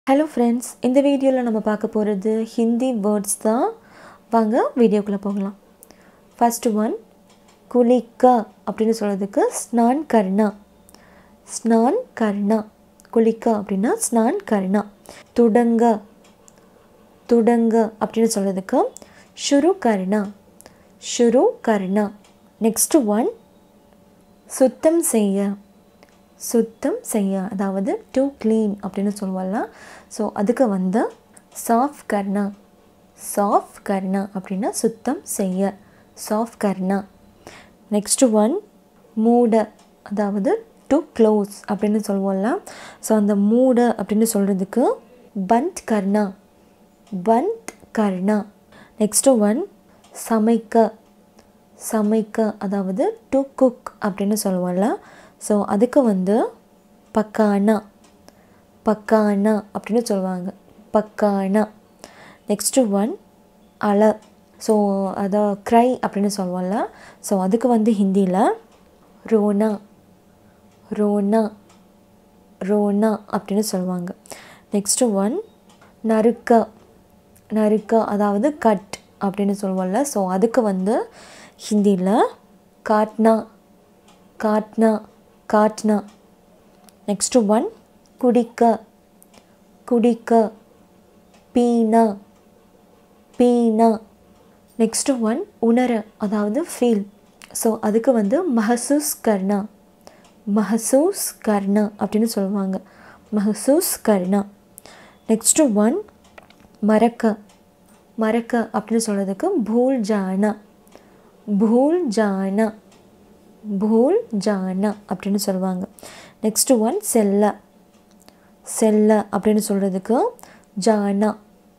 hello friends இந்த வீடியோவில் நம்ம பார்க்க போகிறது ஹிந்தி வேர்ட்ஸ் தான் வாங்க வீடியோக்குள்ளே போகலாம் ஃபர்ஸ்ட் ஒன் குளிக்க அப்படின்னு சொல்கிறதுக்கு ஸ்நான் கர்ணா ஸ்நான் கர்ணா குளிக்க அப்படின்னா ஸ்நான் கர்ணா துடங்க துடங்க அப்படின்னு சொல்கிறதுக்கு ஷுரு கர்ணா ஷுரு கர்ணா நெக்ஸ்ட் ஒன் சுத்தம் செய்ய சுத்தம் செய்ய அதாவது டு க்ளீன் அப்படின்னு சொல்லுவாங்க ஸோ அதுக்கு வந்து சாஃப் கர்ணா சாஃப் கர்ணா அப்படின்னா சுத்தம் செய்ய சாஃப் கர்ணா நெக்ஸ்ட் ஒன் மூட அதாவது டு க்ளோஸ் அப்படின்னு சொல்லுவோம்ல ஸோ அந்த மூட அப்படின்னு சொல்கிறதுக்கு பந்த் கர்ணா பந்த் கர்ணா நெக்ஸ்ட் ஒன் சமைக்க சமைக்க அதாவது டு குக் அப்படின்னு சொல்லுவோம்ல ஸோ அதுக்கு வந்து பக்கானா பக்கானா அப்படின்னு சொல்லுவாங்க பக்கானா நெக்ஸ்ட்டு ஒன் அல ஸோ அதை க்ரை அப்படின்னு சொல்லுவோம்ல ஸோ அதுக்கு வந்து ஹிந்தியில் ரோனா ரோனா ரோனா அப்படின்னு சொல்லுவாங்க நெக்ஸ்ட்டு ஒன் நறுக்க நறுக்க அதாவது கட் அப்படின்னு சொல்லுவோம்ல ஸோ அதுக்கு வந்து ஹிந்தியில் காட்னா காட்னா காட்னா நெக்ஸ்ட்டு ஒன் குடிக்க குடிக்க பீனா பீனா நெக்ஸ்ட்டு ஒன் உணர அதாவது ஃபீல் ஸோ அதுக்கு வந்து மஹசூஸ் கர்ணா மஹசூஸ் கர்ணா அப்படின்னு சொல்லுவாங்க மஹசூஸ் கர்ணா நெக்ஸ்ட்டு ஒன் மறக்க மறக்க அப்படின்னு சொல்கிறதுக்கு பூல் ஜானா பூல் ஜானா பூல் ஜானா அப்படின்னு சொல்லுவாங்க நெக்ஸ்ட்டு ஒன் செல்ல செல்ல அப்படின்னு சொல்கிறதுக்கு ஜானா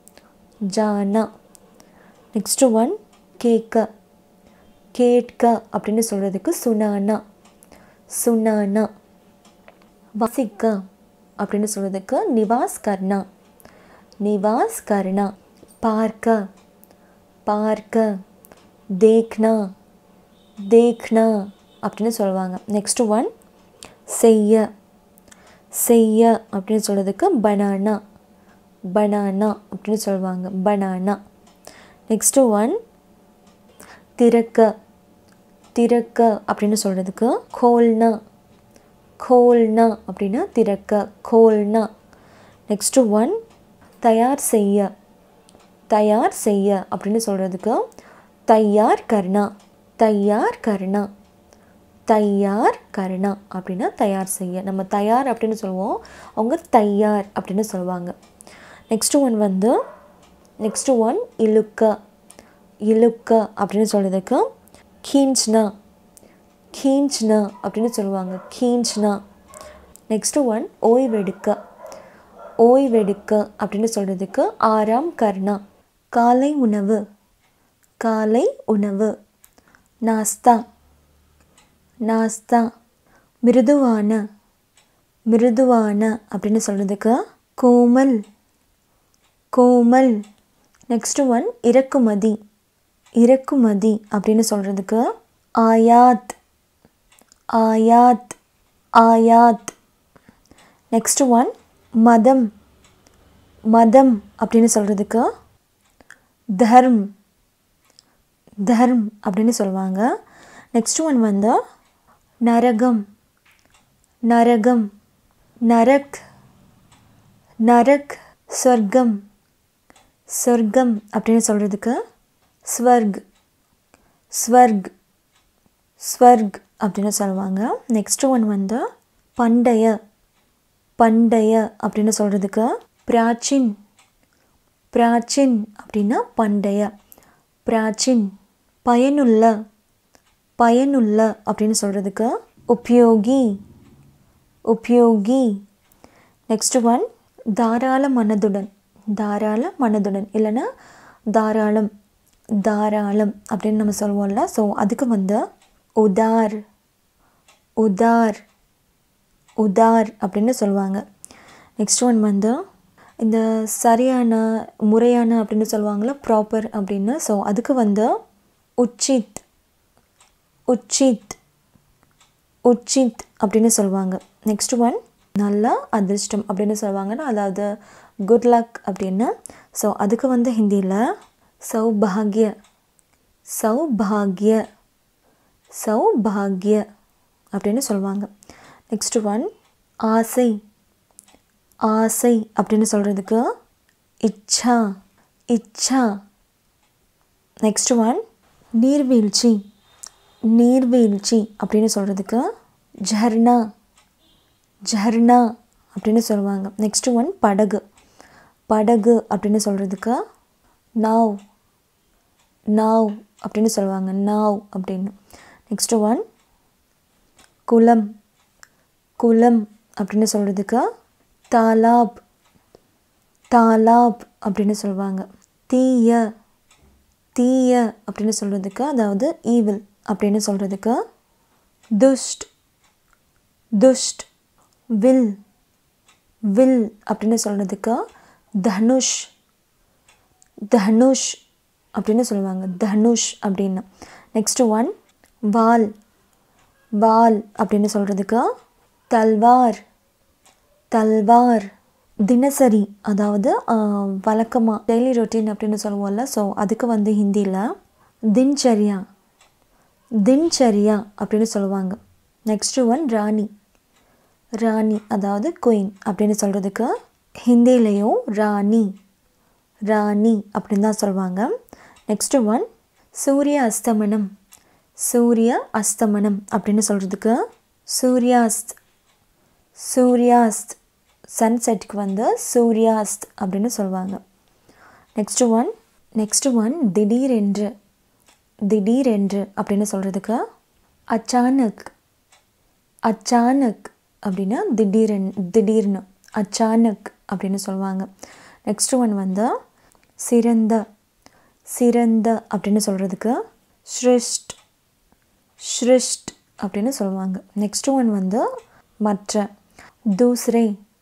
ஜானா நெக்ஸ்ட்டு ஒன் கேட்க கேட்க அப்படின்னு சொல்கிறதுக்கு சுனானா சுனானா வசிக்க அப்படின்னு சொல்கிறதுக்கு நிவாஸ் கர்ணா நிவாஸ் கர்ணா பார்க்க பார்க்க தேக்னா தேக்னா அப்படின்னு சொல்லுவாங்க நெக்ஸ்ட் ஒன் செய்ய செய்ய அப்படின்னு சொல்கிறதுக்கு பனானா பனானா அப்படின்னு சொல்லுவாங்க பனானா நெக்ஸ்ட்டு ஒன் திறக்க திறக்க அப்படின்னு சொல்கிறதுக்கு கோல்னா கோல்னா அப்படின்னா திறக்க கோல்னா நெக்ஸ்ட்டு ஒன் தயார் செய்ய தயார் செய்ய அப்படின்னு சொல்கிறதுக்கு தையார் கர்ணா தையார் கர்ணா தையார் கருணா அப்படின்னா தயார் செய்ய நம்ம தயார் அப்படின்னு சொல்லுவோம் அவங்க தையார் அப்படின்னு சொல்லுவாங்க நெக்ஸ்ட்டு ஒன் வந்து நெக்ஸ்ட்டு ஒன் இழுக்க இழுக்க அப்படின்னு சொல்கிறதுக்கு கீஞ்ச்னா கீஞ்ச்னா அப்படின்னு சொல்லுவாங்க கீஞ்ச்னா நெக்ஸ்ட்டு ஒன் ஓய்வெடுக்க ஓய்வெடுக்க அப்படின்னு சொல்கிறதுக்கு ஆறாம் கர்ணா காலை உணவு காலை உணவு நாஸ்தா நாஸ்தா மிருதுவான மிருதுவான அப்படின்னு சொல்கிறதுக்கு கோமல் கோமல் நெக்ஸ்ட் ஒன் இறக்குமதி இறக்குமதி அப்படின்னு சொல்கிறதுக்கு ஆயாத் ஆயாத் ஆயாத் நெக்ஸ்ட் ஒன் மதம் மதம் அப்படின்னு சொல்கிறதுக்கு தர்ம் தர்ம் அப்படின்னு சொல்லுவாங்க நெக்ஸ்ட் ஒன் வந்து நரகம் நரகம் நரக் நரக் சொர்க்கம் சொர்க்கம் அப்படின்னு சொல்கிறதுக்கு ஸ்வர்க் ஸ்வர்க் ஸ்வர்க் அப்படின்னு சொல்லுவாங்க நெக்ஸ்ட் ஒன் வந்து பண்டைய பண்டைய அப்படின்னு சொல்கிறதுக்கு பிராச்சின் பிராச்சின் அப்படின்னா பண்டைய பிராச்சின் பயனுள்ள பயனுள்ள அப்படின்னு சொல்கிறதுக்கு உப்யோகி உப்யோகி நெக்ஸ்ட் ஒன் தாராள மனதுடன் தாராள மனதுடன் இல்லைன்னா தாராளம் தாராளம் அப்படின்னு நம்ம சொல்லுவோம்ல ஸோ அதுக்கு வந்து உதார் உதார் உதார் அப்படின்னு சொல்லுவாங்க நெக்ஸ்ட் ஒன் வந்து இந்த சரியான முறையான அப்படின்னு சொல்லுவாங்களா ப்ராப்பர் அப்படின்னு ஸோ அதுக்கு வந்து உச்சித் உச்சித் உச்சித் அப்படின்னு சொல்லுவாங்க நெக்ஸ்ட் ஒன் நல்ல அதிர்ஷ்டம் அப்படின்னு சொல்லுவாங்கன்னா அதாவது குட் லக் அப்படின்னு ஸோ அதுக்கு வந்து ஹிந்தியில் சௌபாகிய சௌபாகிய சௌபாகிய அப்படின்னு சொல்லுவாங்க நெக்ஸ்ட் ஒன் ஆசை ஆசை அப்படின்னு சொல்கிறதுக்கு இச்சா இச்சா நெக்ஸ்ட் ஒன் நீர்வீழ்ச்சி நீர்வீழ்ச்சி அப்படின்னு சொல்கிறதுக்கு ஜர்னா ஜர்னா அப்படின்னு சொல்லுவாங்க நெக்ஸ்ட் ஒன் படகு படகு அப்படின்னு சொல்கிறதுக்கு நாவ் நாவ் அப்படின்னு சொல்லுவாங்க நாவ் அப்படின்னு நெக்ஸ்ட் ஒன் குளம் குளம் அப்படின்னு சொல்கிறதுக்கு தாலாப் தாலாப் அப்படின்னு சொல்லுவாங்க தீய தீய அப்படின்னு சொல்கிறதுக்கு அதாவது ஈவில் அப்படின்னு சொல்கிறதுக்கு துஷ்ட் துஷ்ட் வில் வில் அப்படின்னு சொல்கிறதுக்கு தனுஷ் தனுஷ் அப்படின்னு சொல்லுவாங்க தனுஷ் அப்படின்னு நெக்ஸ்ட் ஒன் வால் வால் அப்படின்னு சொல்கிறதுக்கு தல்வார் தல்வார் தினசரி அதாவது வழக்கமாக டெய்லி ரொட்டீன் அப்படின்னு சொல்லுவோம்ல ஸோ அதுக்கு வந்து ஹிந்தியில் தின்சரியா தின்சரியா அப்படின்னு சொல்லுவாங்க நெக்ஸ்ட் ஒன் ராணி ராணி அதாவது குயின் அப்படின்னு சொல்கிறதுக்கு ஹிந்திலேயும் ராணி ராணி அப்படின்னு தான் சொல்லுவாங்க நெக்ஸ்ட் ஒன் சூரிய அஸ்தமனம் சூரிய அஸ்தமனம் அப்படின்னு சொல்கிறதுக்கு சூர்யாஸ்த் சூர்யாஸ்த் சன்செட்டுக்கு வந்து சூர்யாஸ்த் அப்படின்னு சொல்லுவாங்க நெக்ஸ்ட் ஒன் நெக்ஸ்ட் ஒன் திடீரென்று திடீரென்று அப்படின்னு சொல்கிறதுக்கு அச்சானக் அச்சானக் அப்படின்னா திடீரென் திடீர்னு அச்சானக் அப்படின்னு சொல்லுவாங்க நெக்ஸ்ட் ஒன் வந்து சிறந்த சிறந்த அப்படின்னு சொல்கிறதுக்கு ஸ்ரிஷ்ட் ஸ்ரிஷ்ட் அப்படின்னு சொல்லுவாங்க நெக்ஸ்ட் ஒன் வந்து மற்ற தூசரே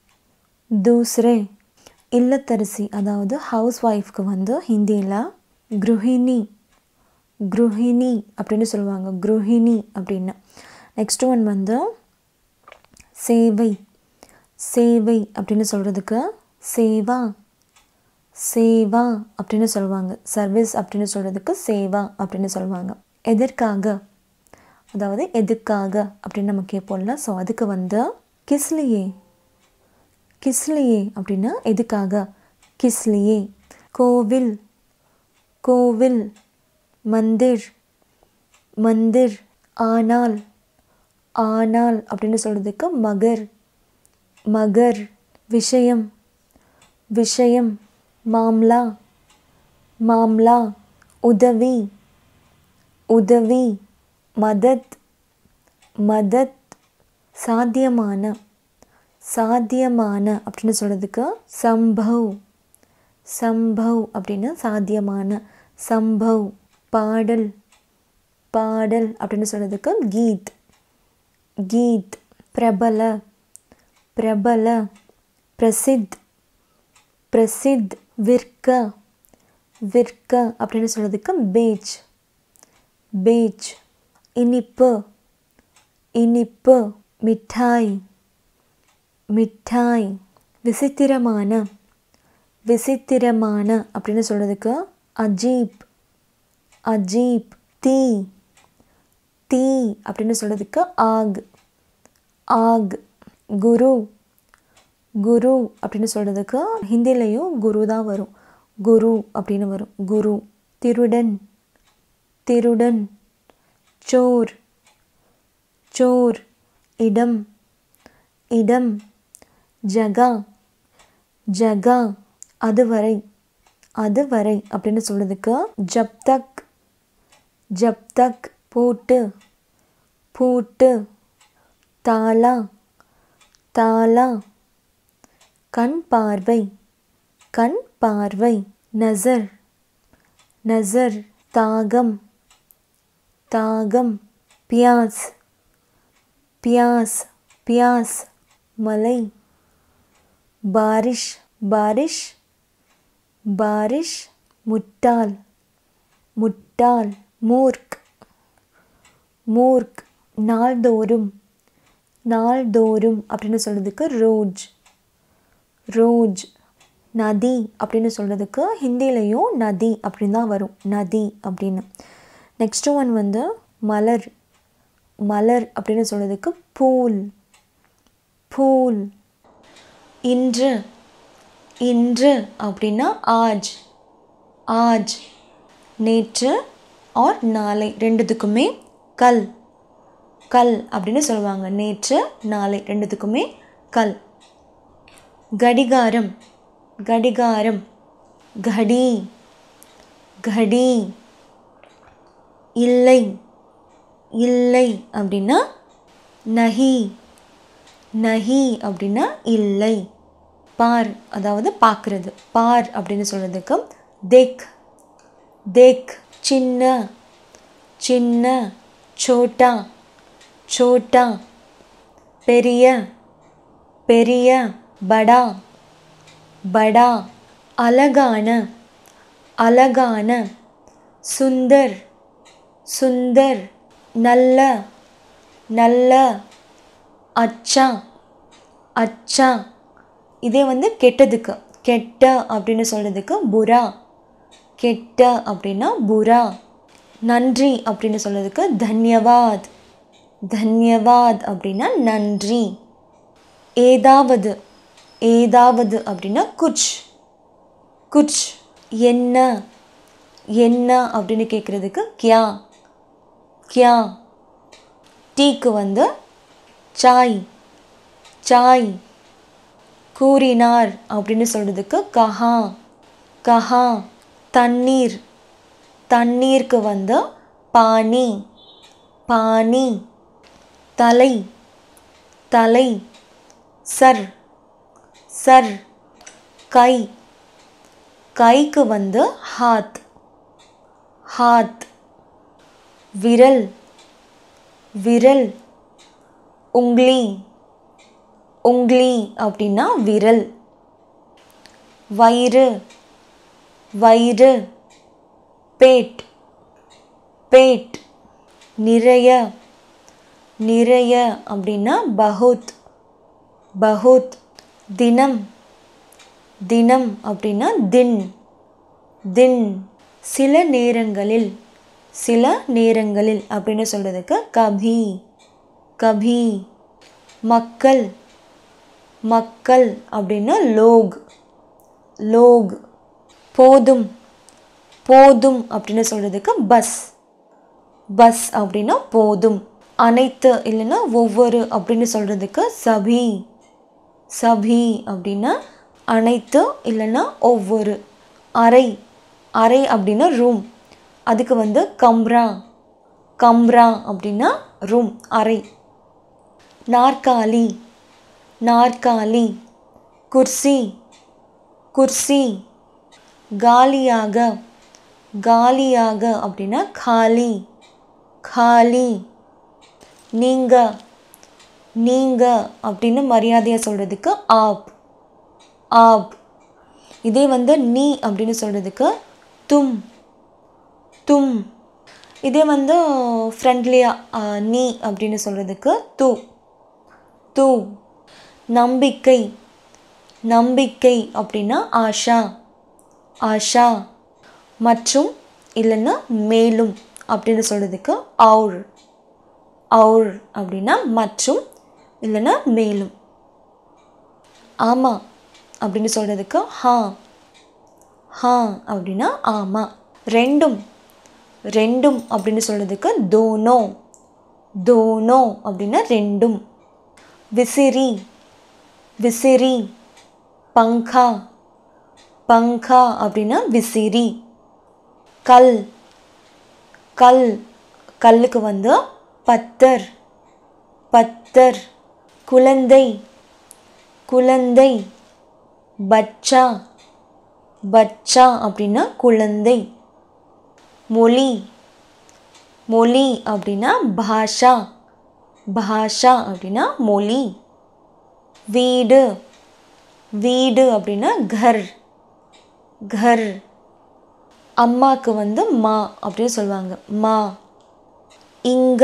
தூசரே இல்லத்தரசி அதாவது ஹவுஸ் ஒய்ஃப்க்கு வந்து ஹிந்தியில் குருஹினி குருஹினி அப்படின்னு சொல்லுவாங்க குருஹினி அப்படின்னு நெக்ஸ்ட் ஒன் வந்து சேவை சேவை அப்படின்னு சொல்கிறதுக்கு சேவா சேவா அப்படின்னு சொல்லுவாங்க சர்வீஸ் அப்படின்னு சொல்கிறதுக்கு சேவா அப்படின்னு சொல்லுவாங்க எதற்காக அதாவது எதுக்காக அப்படின்னு நம்ம கேட்போம்ல ஸோ அதுக்கு வந்து கிஸ்லியே கிஸ்லியே அப்படின்னா எதுக்காக கிஸ்லியே கோவில் கோவில் மந்திர் மந்திர் ஆனால் ஆனால் அப்படின்னு சொல்கிறதுக்கு மகர் மகர் விஷயம் விஷயம் மாம்லா மாம்லா உதவி உதவி மதத் மதத் சாத்தியமான சாத்தியமான அப்படின்னு சொல்கிறதுக்கு சம்பவ் சம்பவ் அப்படின்னு சாத்தியமான சம்பவ் பாடல் பாடல் அப்படின்னு சொல்கிறதுக்கு கீத் கீத் பிரபல பிரபல பிரசித் பிரசித் விற்க விற்க அப்படின்னு சொல்கிறதுக்கு பேச் பேச் இனிப்பு இனிப்பு மிட்டாய் மிட்டாய் விசித்திரமான விசித்திரமான அப்படின்னு சொல்கிறதுக்கு அஜீப் அஜீப் தீ தீ அப்படின்னு சொல்கிறதுக்கு ஆக் ஆக் குரு குரு அப்படின்னு சொல்கிறதுக்கு ஹிந்திலையும் குரு தான் வரும் குரு அப்படின்னு வரும் குரு திருடன் திருடன் சோர் சோர் இடம் இடம் ஜகா ஜகா அதுவரை அதுவரை அப்படின்னு சொல்கிறதுக்கு ஜப் தக் ஜப் தக் பூட்டு பூட்டு தாலா தாலா கண் பார்வை கண் பார்வை நசர் நசர் தாகம் தாகம் பியாஸ் பியாஸ் பியாஸ் மலை பாரிஷ் பாரிஷ் பாரிஷ் முட்டாள் முட்டாள் மூர்க் மூர்க் நாள்தோறும் நாள்தோறும் அப்படின்னு சொல்கிறதுக்கு ரோஜ் ரோஜ் நதி அப்படின்னு சொல்கிறதுக்கு ஹிந்திலையும் நதி அப்படின்னு தான் வரும் நதி அப்படின்னு நெக்ஸ்ட் ஒன் வந்து மலர் மலர் அப்படின்னு சொல்கிறதுக்கு பூல் பூல் இன்று இன்று அப்படின்னா ஆஜ் ஆஜ் நேற்று ஆர் நாளை ரெண்டுத்துக்குமே கல் கல் அப்படின்னு சொல்லுவாங்க நேற்று நாளை ரெண்டுத்துக்குமே கல் கடிகாரம் கடிகாரம் கடி கடி இல்லை இல்லை அப்படின்னா நஹி நஹி அப்படின்னா இல்லை பார் அதாவது பார்க்குறது பார் அப்படின்னு சொல்கிறதுக்கு தேக் தேக் சின்ன சின்ன சோட்டா சோட்டா பெரிய பெரிய படா படா அழகான அழகான சுந்தர் சுந்தர் நல்ல நல்ல அச்சா அச்சா இதே வந்து கெட்டதுக்கு கெட்ட அப்படின்னு சொல்கிறதுக்கு புரா கெட்ட அப்படின்னா புரா நன்றி அப்படின்னு சொல்கிறதுக்கு தன்யவாத் தன்யவாத் அப்படின்னா நன்றி ஏதாவது ஏதாவது அப்படின்னா குச் குச் என்ன என்ன அப்படின்னு கேட்குறதுக்கு கியா கியா டீக்கு வந்து சாய் சாய் கூறினார் அப்படின்னு சொல்கிறதுக்கு கஹா கஹா தண்ணீர் தண்ணீருக்கு வந்து பானி பானி தலை தலை சர் சர் கை கைக்கு வந்து ஹாத் ஹாத் விரல் விரல் உங்லி உங்லி அப்படின்னா விரல் வயிறு வயிறு பேட் பேட் நிறைய நிறைய அப்படின்னா பகுத் பகுத் தினம் தினம் அப்படின்னா தின் தின் சில நேரங்களில் சில நேரங்களில் அப்படின்னு சொல்கிறதுக்கு கபி கபி மக்கள் மக்கள் அப்படின்னா லோக் லோக் போதும் போதும் அப்படின்னு சொல்கிறதுக்கு பஸ் பஸ் அப்படின்னா போதும் அனைத்து இல்லைன்னா ஒவ்வொரு அப்படின்னு சொல்கிறதுக்கு சபி சபி அப்படின்னா அனைத்து இல்லைன்னா ஒவ்வொரு அறை அறை அப்படின்னா ரூம் அதுக்கு வந்து கம்ரா கம்ரா அப்படின்னா ரூம் அறை நாற்காலி நாற்காலி குர்சி குர்சி காலியாக காலியாக அப்படின்னா காலி காலி நீங்க நீங்க அப்படின்னு மரியாதையாக சொல்கிறதுக்கு ஆப் ஆப் இதே வந்து நீ அப்படின்னு சொல்கிறதுக்கு தும் தும் இதே வந்து ஃப்ரெண்ட்லியாக நீ அப்படின்னு சொல்கிறதுக்கு து து நம்பிக்கை நம்பிக்கை அப்படின்னா ஆஷா ஆஷா மற்றும் இல்லைன்னா மேலும் அப்படின்னு சொல்கிறதுக்கு அவுர் அவுர் அப்படின்னா மற்றும் இல்லைன்னா மேலும் ஆமாம் அப்படின்னு சொல்கிறதுக்கு ஹா ஹா அப்படின்னா ஆமாம் ரெண்டும் ரெண்டும் அப்படின்னு சொல்கிறதுக்கு தோனோ தோனோ அப்படின்னா ரெண்டும் விசிறி விசிறி பங்கா பங்கா அப்படின்னா விசிறி கல் கல் கல்லுக்கு வந்து பத்தர் பத்தர் குழந்தை குழந்தை பச்சா பச்சா அப்படின்னா குழந்தை மொழி மொழி அப்படின்னா பாஷா பாஷா அப்படின்னா மொழி வீடு வீடு அப்படின்னா கர் கர் அம்மாவுக்கு வந்து மா அப்படின்னு சொல்லுவாங்க மா இங்க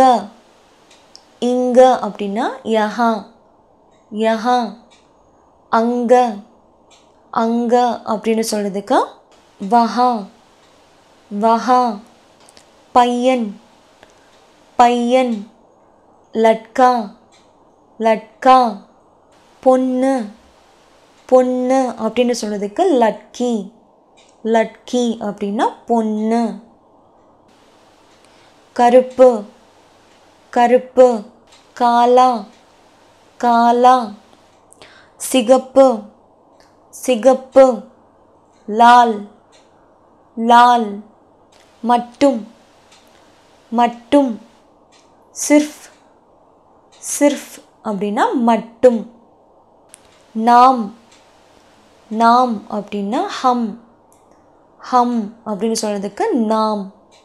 இங்க அப்படின்னா யஹா யஹா அங்க அங்க அப்படின்னு சொல்கிறதுக்கு வஹா வஹா பையன் பையன் லட்கா லட்கா பொண்ணு பொண்ணு அப்படின்னு சொல்கிறதுக்கு லட்கி லட்கி அப்படின்னா பொண்ணு கருப்பு கருப்பு காலா காலா சிகப்பு சிகப்பு லால் லால் மட்டும் மட்டும் சிர்ஃப் சிர்ஃப் அப்படின்னா மட்டும் நாம் நாம் அப்படின்னா ஹம் ஹம் அப்படின்னு சொல்கிறதுக்கு நாம்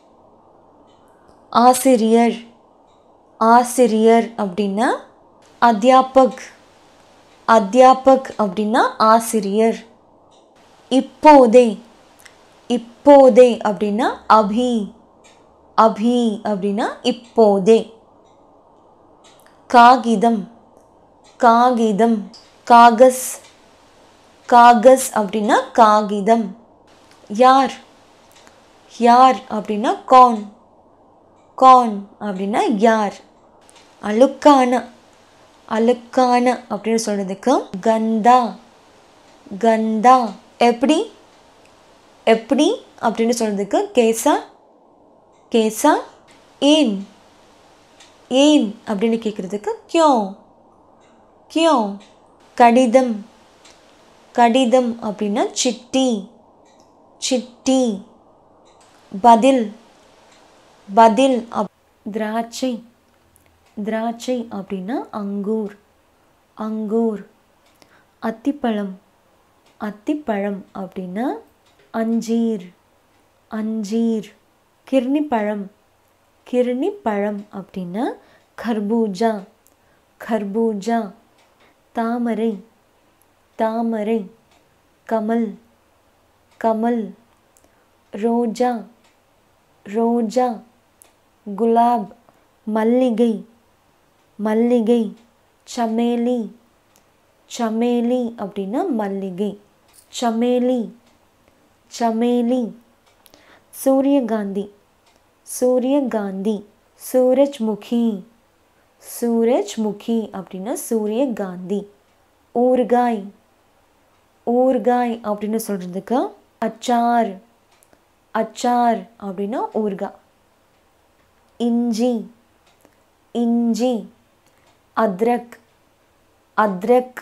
ஆசிரியர் ஆசிரியர் அப்படின்னா அத்தியாபக் அத்தியாபக் அப்படின்னா ஆசிரியர் இப்போதே இப்போதே அப்படின்னா அபி அபி அப்படின்னா இப்போதே காகிதம் காகிதம் காகஸ் காகஸ் அப்படின்னா காகிதம் யார் யார் அப்படின்னா கான் கான் அப்படின்னா யார் அழுக்கான அழுக்கான அப்படின்னு சொல்கிறதுக்கு கந்தா கந்தா எப்படி எப்படி அப்படின்னு சொல்கிறதுக்கு கேசா கேசா ஏன் ஏன் அப்படின்னு கேட்குறதுக்கு கியோ கியோ கடிதம் கடிதம் அப்படின்னா சிட்டி சிட்டி பதில் பதில் அப் திராட்சை திராட்சை அப்படின்னா அங்கூர் அங்கூர் அத்திப்பழம் அத்திப்பழம் அப்படின்னா அஞ்சீர் அஞ்சீர் கிர்ணிப்பழம் கிர்ணிப்பழம் அப்படின்னா கர்பூஜா கர்பூஜா தாமரை தாமரை கமல் கமல் ரோஜா ரோஜா குலாப் மல்லிகை மல்லிகை சமேலி சமேலி அப்படின்னா மல்லிகை சமேலி சமேலி சூரியகாந்தி சூரியகாந்தி சூரஜ்முகி சூரஜ்முகி அப்படின்னா சூரியகாந்தி ஊறுகாய் ஊறுகாய் அப்படின்னு சொல்கிறதுக்கு அச்சார் அச்சார் அப்படின்னா ஊறுகாய் இஞ்சி இஞ்சி அத்ரக் அத்ரக்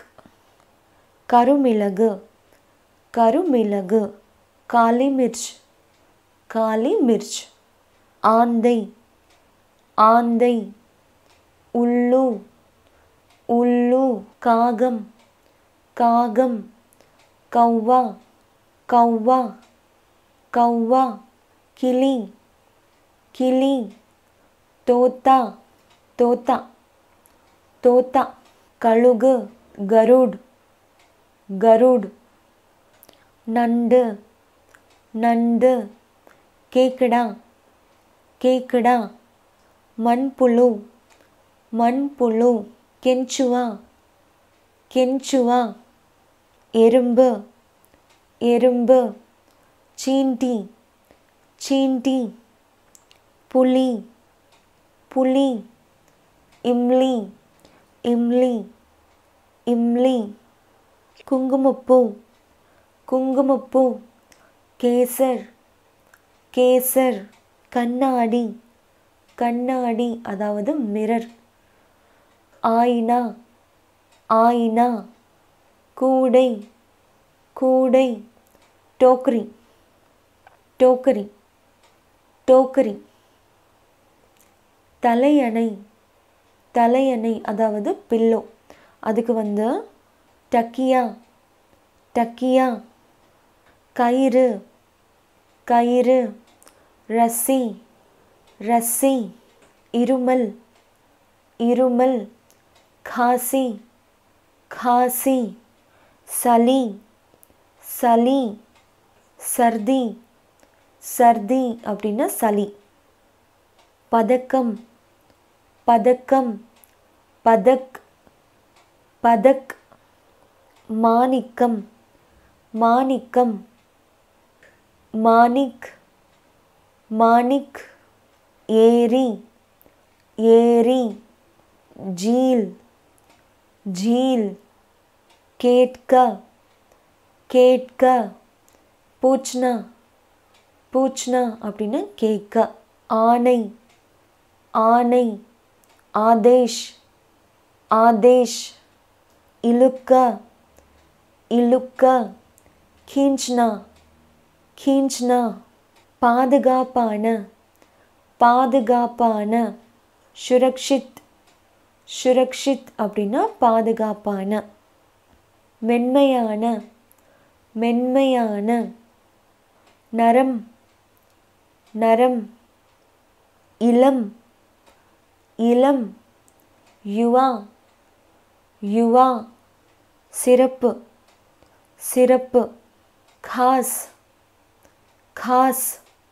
கருமிளகு கருமிளகு காலி மிர்ச் காலி மிர்ச் ஆந்தை ஆந்தை உள்ளு உள்ளு காகம் காகம் கௌவா கௌவா கௌவா கிளி கிளி தோத்தா தோத்தா தோத்தா கழுகு கருட் கருட் நண்டு நண்டு கேக்கடா கேக்கடா மண்புழு மண்புழு கெஞ்சுவா கெஞ்சுவா எறும்பு எறும்பு சீண்டி சீண்டி புலி புலி இம்லி இம்லி இம்லி குங்குமப்பூ குங்குமப்பூ கேசர் கேசர் கண்ணாடி கண்ணாடி அதாவது மிரர் ஆயினா ஆயினா கூடை கூடை டோக்கரி டோக்கரி டோக்கரி தலையணை தலையணை அதாவது பில்லோ அதுக்கு வந்து டக்கியா டக்கியா கயிறு கயிறு ரசி ரசி இருமல் இருமல் காசி காசி சளி சளி சர்தி சர்தி அப்படின்னா சளி பதக்கம் பதக்கம் பதக் பதக் மாணிக்கம் மாணிக்கம் மாணிக் மாணிக் ஏரி ஏரி ஜீல் ஜீல் கேட்க கேட்க பூச்னா பூச்னா அப்படின்னு கேட்க ஆணை ஆணை ஆதேஷ் ஆதேஷ் இழுக்க இழுக்க கீஞ்ச்னா கீஞ்ச்னா பாதுகாப்பான பாதுகாப்பான சுரக்ஷித் சுரக்ஷித் அப்படின்னா பாதுகாப்பான மென்மையான மென்மையான நரம் நரம் இளம் இளம் யுவா யுவா சிறப்பு சிறப்பு காஸ் காஸ்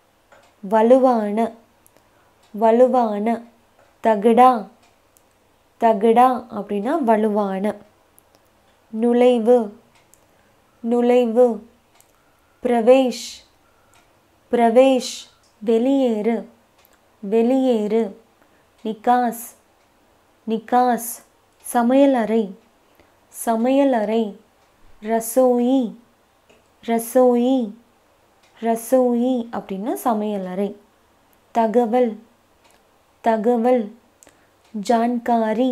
வலுவான வலுவான தகடா தகடா அப்படின்னா வலுவான நுழைவு நுழைவு பிரவேஷ் பிரவேஷ் வெளியேறு வெளியேறு நிகாஸ் நிகாஸ் சமையலறை சமையலறை ரசோயி ரசோயி ரசோயி அப்படின்னா சமையலறை தகவல் தகவல் ஜான்காரி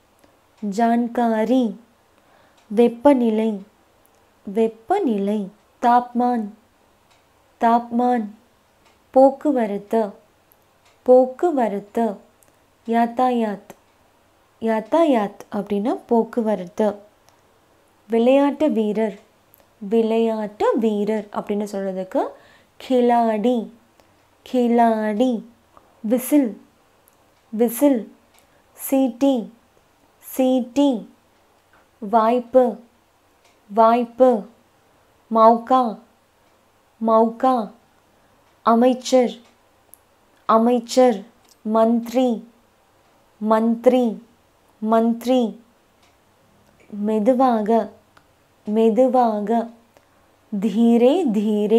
ஜான்காரி வெப்பநிலை வெப்பநிலை தாப்மான் தாப்மான் போக்குவரத்து போக்குவரத்து யாத்தாயாத் யாத்தாயாத் அப்படின்னா போக்குவரத்து விளையாட்டு வீரர் விளையாட்டு வீரர் அப்படின்னு சொல்கிறதுக்கு கிலாடி கிலாடி விசில் விசில் சீட்டி சீட்டி வாய்ப்பு வாய்ப்பு மௌகா மௌகா அமைச்சர் அமைச்சர் மந்திரி மந்திரி மந்திரி மெதுவாக மெதுவாக தீரே தீரே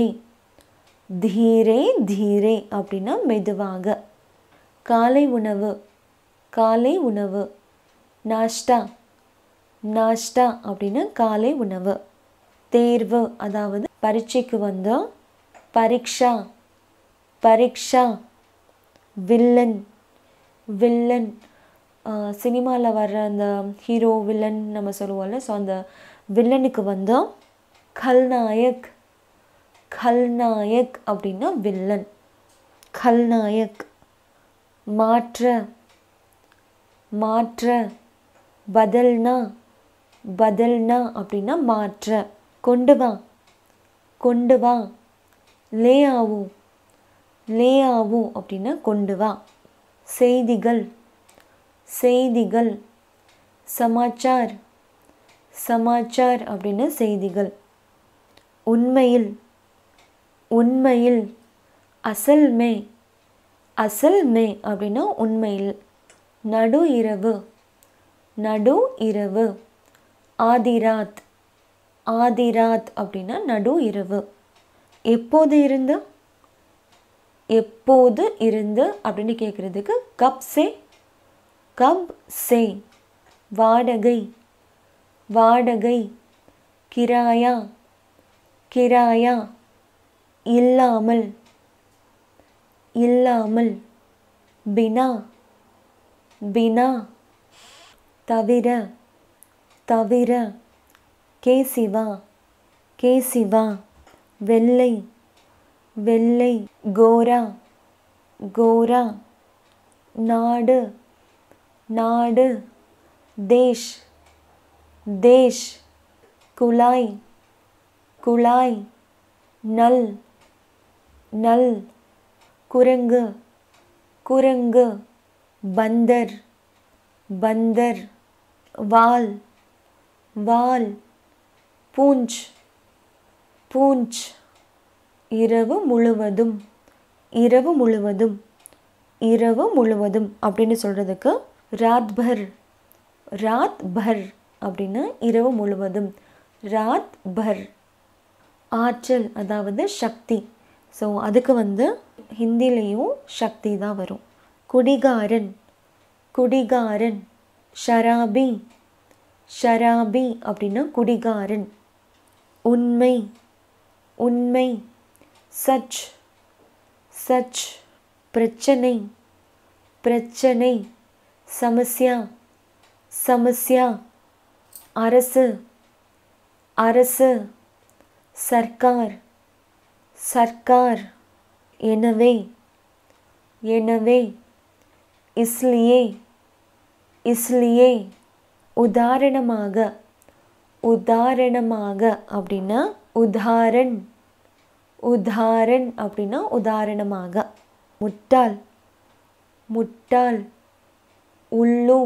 தீரே தீரே அப்படின்னா மெதுவாக காலை உணவு காலை உணவு நாஷ்டா நாஷ்டா அப்படின்னு காலை உணவு தேர்வு அதாவது பரீட்சைக்கு வந்தோம் பரீட்சா பரீட்சா வில்லன் வில்லன் சினிமாவில் வர்ற அந்த ஹீரோ வில்லன் நம்ம சொல்லுவோம்ல ஸோ அந்த வில்லனுக்கு வந்தோம் கல்நாயக் கல்நாயக் அப்படின்னா வில்லன் கல்நாயக் மாற்ற மாற்ற பதல்னா பதல்னா அப்படின்னா மாற்ற கொண்டு வா கொண்டு வா லே ஆவும் லே ஆவும் அப்படின்னா கொண்டு வா செய்திகள் செய்திகள் சமாச்சார் சமாச்சார் அப்படின்னு செய்திகள் உண்மையில் உண்மையில் அசல் மே அசல் மே அப்படின்னா உண்மையில் நடு இரவு நடு இரவு ஆதிராத் ஆதிராத் அப்படின்னா நடு இரவு எப்போது இருந்து எப்போது இருந்து அப்படின்னு கேட்குறதுக்கு கப் சே கப் சே வாடகை வாடகை கிராயா கிராயா இல்லாமல் இல்லாமல் பினா பினா தவிர தவிர கேசிவா கேசிவா வெள்ளை வெள்ளை கோரா கோரா நாடு நாடு தேஷ் தேஷ் குழாய் குழாய் நல் நல் குரங்கு குரங்கு பந்தர் பந்தர் வால் வால் பூஞ்ச் பூஞ்ச் இரவு முழுவதும் இரவு முழுவதும் இரவு முழுவதும் அப்படின்னு சொல்கிறதுக்கு ராத் பர் ராத் பர் அப்படின்னா இரவு முழுவதும் ராத் பர் ஆற்றல் அதாவது சக்தி ஸோ அதுக்கு வந்து ஹிந்திலேயும் சக்தி தான் வரும் குடிகாரன் குடிகாரன் ஷராபி ஷராபி அப்படின்னா குடிகாரன் உண்மை உண்மை சச் சச் பிரச்சனை பிரச்சனை சமஸ்யா சமஸ்யா அரசு அரசு சர்க்கார் சர்க்கார் எனவே எனவே இஸ்லியே இஸ்லியே உதாரணமாக உதாரணமாக அப்படின்னா உதாரண் உதாரண் அப்படின்னா உதாரணமாக முட்டாள் முட்டாள் உள்ளு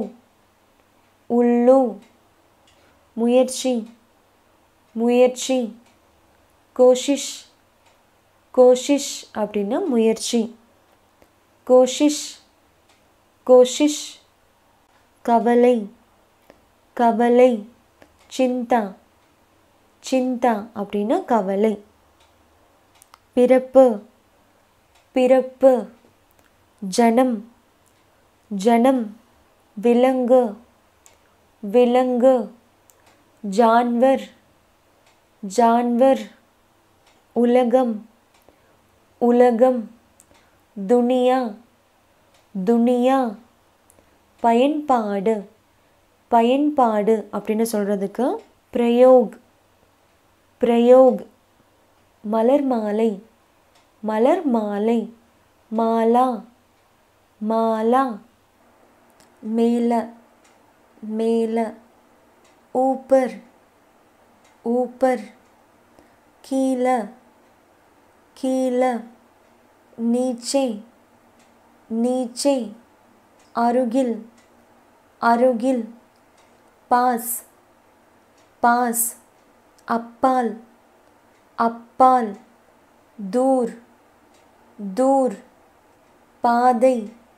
உள்ளு முயற்சி முயற்சி கோஷிஷ் கோஷிஷ் அப்படின்னா முயற்சி கோஷிஷ் கோஷிஷ் கவலை கவலை சிந்தா சிந்தா அப்படின்னா கவலை பிறப்பு பிறப்பு ஜனம் ஜனம் விலங்கு விலங்கு ஜான்வர் ஜான்வர் உலகம் உலகம் துனியா துனியா பயன்பாடு பயன்பாடு அப்படின்னு சொல்கிறதுக்கு பிரயோக் பிரயோக் மலர் மாலை மலர் மாலை மாலா மாலா மேல மேல ஊப்பர் ஊப்பர் கீழே கீழே நீச்சே நீச்சே அருகில் அருகில் பாஸ் பாஸ் அப்பால் அப்பால் தூர் தூர் பாதை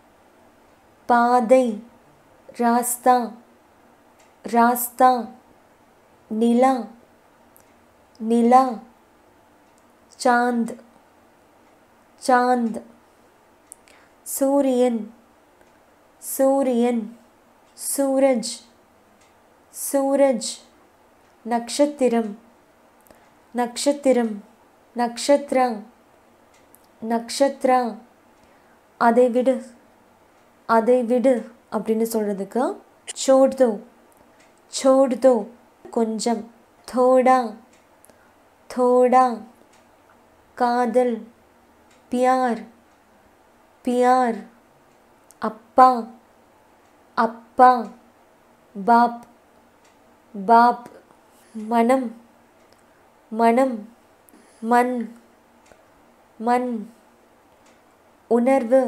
பாதை ராஸ்தா ராஸ்தா நிலா நிலா சாந்த் சாந்த் சூரியன் சூரியன் சூரஜ் சூரஜ் நக்ஷத்திரம் நக்ஷத்திரம் நக்ஷத்ரா நக்ஷத்ரா அதை விடு அதை விடு அப்படின்னு சொல்கிறதுக்கு छोड़ दो छोड़ दो கொஞ்சம் थोड़ा थोड़ा காதல் பியார் பியார் அப்பா அப்பா பாப் பாப் மனம் மனம் மண் மண் உணர்வு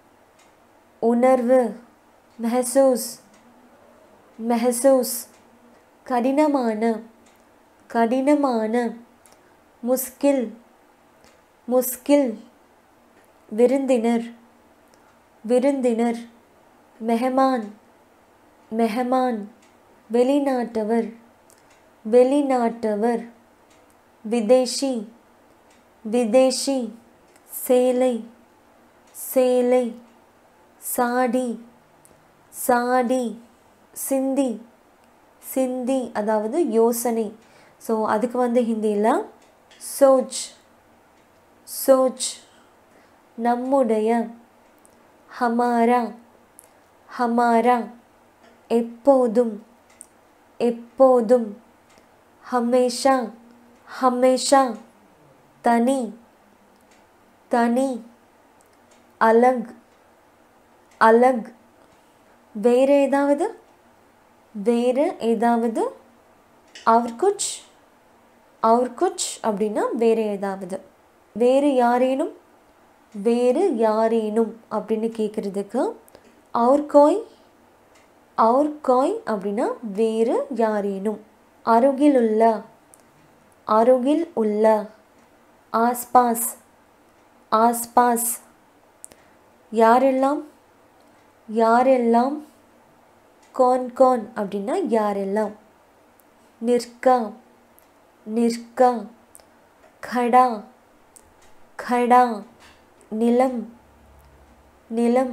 உணர்வு மெஹசூஸ் மெஹசூஸ் கடினமான கடினமான முஸ்கில் முஸ்கில் விருந்தினர் விருந்தினர் மெஹமான் மெஹமான் வெளிநாட்டவர் வெளிநாட்டவர் விதேஷி விதேஷி சேலை சேலை சாடி சாடி சிந்தி சிந்தி அதாவது யோசனை ஸோ அதுக்கு வந்து ஹிந்தியில் சோச் சோச் நம்முடைய ஹமாரா ஹமாரா எப்போதும் எப்போதும் ஹமேஷா ஹமேஷா தனி தனி அலக் அலக் வேறு ஏதாவது வேறு ஏதாவது அவர் குச் அவர் குச் அப்படின்னா வேறு ஏதாவது வேறு யாரேனும் வேறு யாரேனும் அப்படின்னு கேட்குறதுக்கு அவர் கோய் அவர் கோய் அப்படின்னா வேறு யாரேனும் அருகில் உள்ள அருகில் உள்ள ஆஸ்பாஸ் ஆஸ்பாஸ் யாரெல்லாம் யாரெல்லாம் கோன் கோன் அப்படின்னா யாரெல்லாம் நிற்கா நிற்கா खड़ा खड़ा நிலம் நிலம்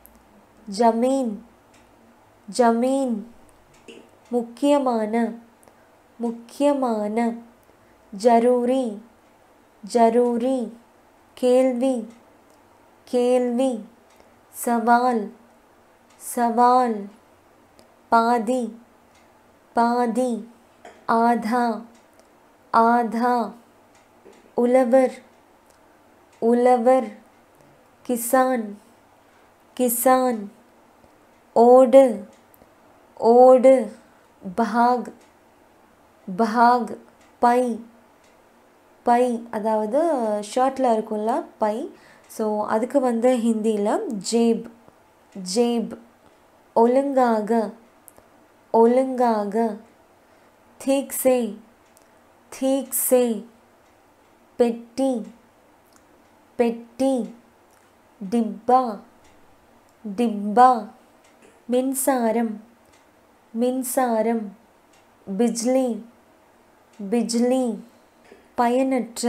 ஜமீன் ஜமீன் முக்கியமான முக்கியமான ஜரூரி ஜரூரி கேள்வி கேள்வி சவால் சவால் பாதி பாதி ஆதா ஆதா உழவர் உழவர் கிசான் கிசான் ஓடு ஓடு பாக் பாக் பை பை அதாவது ஷர்ட்டில் இருக்கும்ல பை ஸோ அதுக்கு வந்து ஹிந்தியில் ஜேப் ஜேப் ஒழுங்காக ஒழுங்காக ठीक से ठीक से பெட்டி பெட்டி டிப்பா டிப்பா மின்சாரம் மின்சாரம் பிஜ்லி பிஜ்லி பயனற்ற